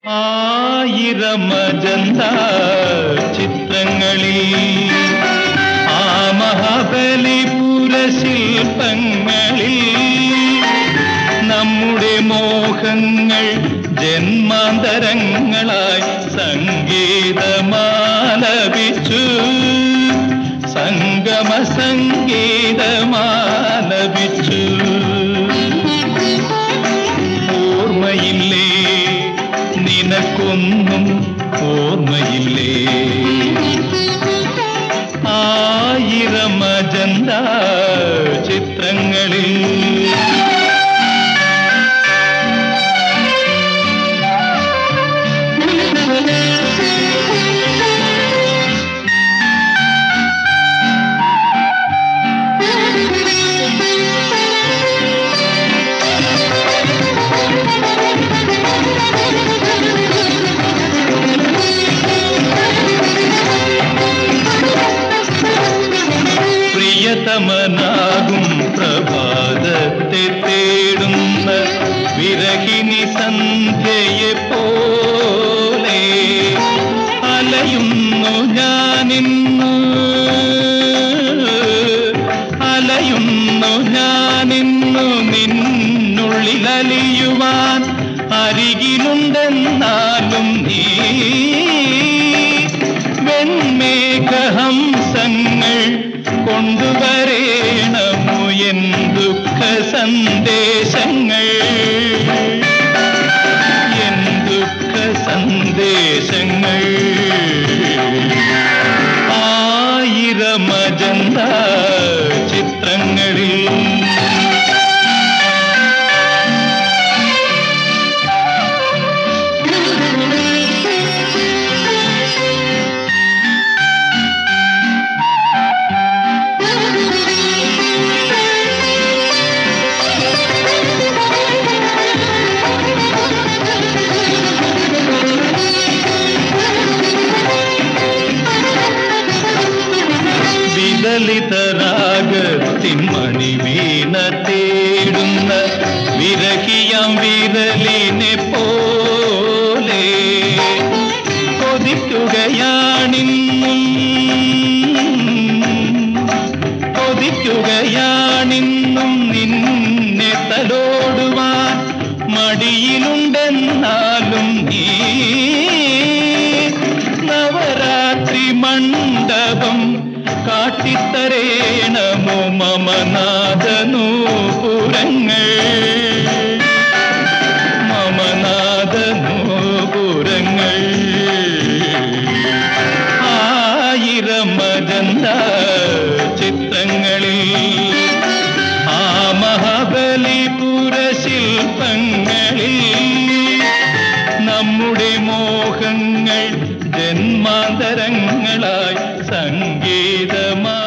ആയിരമജന്ത ചിത്രങ്ങളിൽ ആ മഹാബലിപുര ശില്പങ്ങളിൽ നമ്മുടെ മോഹങ്ങൾ ജന്മാന്തരങ്ങളായി സംഗീതമാലപിച്ചു സംഗമ സംഗീതമാലപിച്ചു ഓർമ്മയില്ലേ നിനക്കൊന്നും ഓർമ്മയില്ലേ ആയിരം അജന്ത ചിത്രങ്ങളിൽ പ്രിയതമനാകും പ്രഭാതത്തെ തേടുന്ന വിരഹിണി സന്ധ്യയെ പോലെ അലയുന്നു ഞാനിന്നു അലയുന്നു ഞാനിന്നു നിന്നുള്ളിൽ അലിയുവാൻ അരികിലുണ്ടെന്നാലും നീ വെൺമേഘഹംസങ്ങൾ കൊണ്ടുവരേണമോ എൻ ദുഃഖ സന്ദേശങ്ങൾ എൻ ദുഃഖ സന്ദേശങ്ങൾ ആയിരമജന്ത ചിത്രങ്ങളിൽ വിദലിതരാഗത്തിൻ മണിവീണ തേടുന്ന വിരഹിയാം വിരലിനെ പോലെ കൊതിക്കുകയാണിന്നും കൊതിക്കുകയാണിന്നും നിന്നെ തലോടുവാൻ മടിയിലുണ്ടെന്നാലും നീ നവരാത്രി മണ്ഡപം കാട്ടിത്തരേണമോ മമനാഥനൂപുരങ്ങൾ മമനാഥനൂപുരങ്ങൾ ആയിരമജന്ത ചിത്രങ്ങളിൽ ആ മഹാബലിപുര ശില്പങ്ങളിൽ നമ്മുടെ മോഹങ്ങൾ ജന്മാന്തരങ്ങളായി സംഗീതമായി